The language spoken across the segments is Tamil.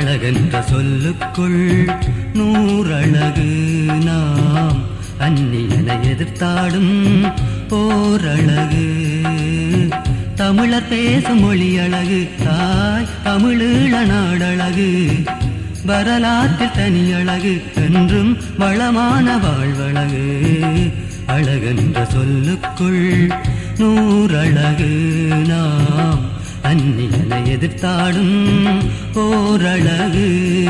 அழகென்ற சொல்லுக்குள் நூறழகு நாம் அந்நியனை எதிர்த்தாடும் போரழகு தமிழர் பேசும் மொழி அழகு தாய் தமிழீழ நாடழகு வரலாற்றில் தனி அழகு என்றும் வளமான வாழ்வழகு அழகென்ற சொல்லுக்குள் நூறழகு நாம் அந்நியனை எதிர்த்தாடும் ஓரழகு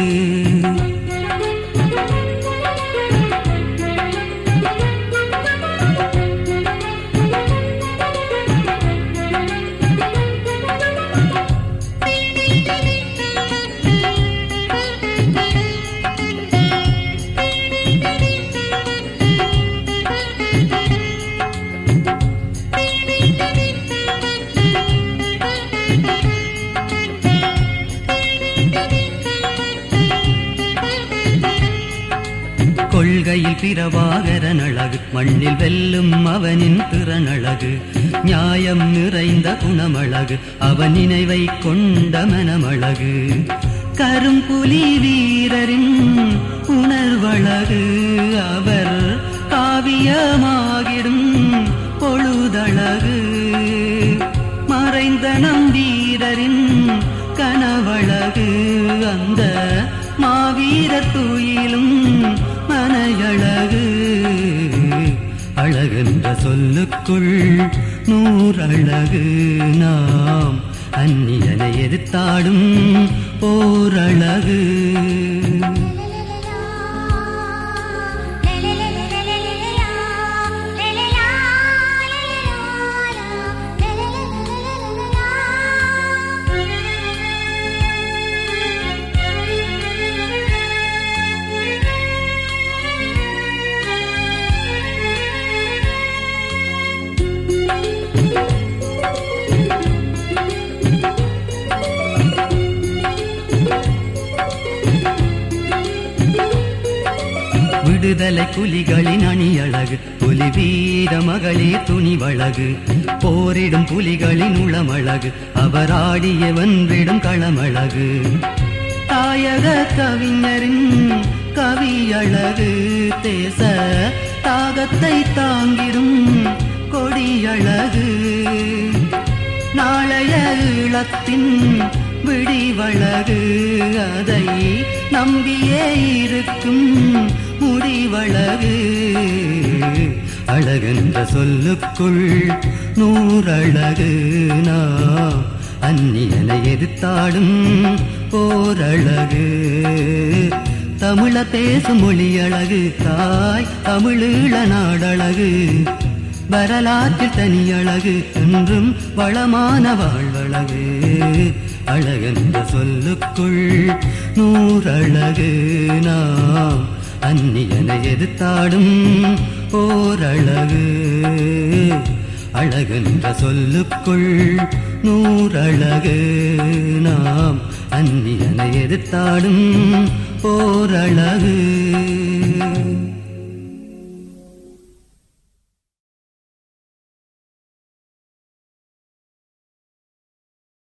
கொள்கையில் பிறவாகரன் அழகு மண்ணில் வெல்லும் அவனின் திறனழகு நியாயம் நிறைந்த குணமழகு அவன் நினைவை கொண்ட மனமழகு கரும்புலி வீரரின் உணர்வழகு அவர் காவியமாகிடும் பொழுதழகு மறைந்த நம் வீரரின் கனவழகு அந்த மாவீர துயிலும் மனையழகு அழகென்ற சொல்லுக்குள் நூறழகு நாம் அந்நியனை எதிர்த்தாடும் போரழகு விடுதலை புலிகளின் அணியழகு புலி வீர மகளிர் துணிவழகு போரிடும் புலிகளின் உளமழகு அவராடிய வென்றிடும் களமழகு தாயக கவிஞரின் கவியழகு தேச தாகத்தை தாங்கிடும் கொடியழகு நாளைய ஈழத்தின் விடிவழகு அதை நம்பியே இருக்கும் முடிவழகு அழகென்ற சொல்லுக்குள் நூறழகு நாம் அந்நியனை எதிர்த்தாடும் போரழகு தமிழ பேசும் மொழி அழகு தாய் தமிழீழ நாடழகு வரலாற்றில் தனி அழகு என்றும் வளமான வாழ்வழகு அழகென்ற சொல்லுக்குள் நூறழகு நாம் அந்நியனை எதிர்த்தாடும் ஓரழகு அழகென்ற சொல்லுக்குள் நூறழகு நாம் அந்நியனை எதிர்த்தாடும் ஓரழகு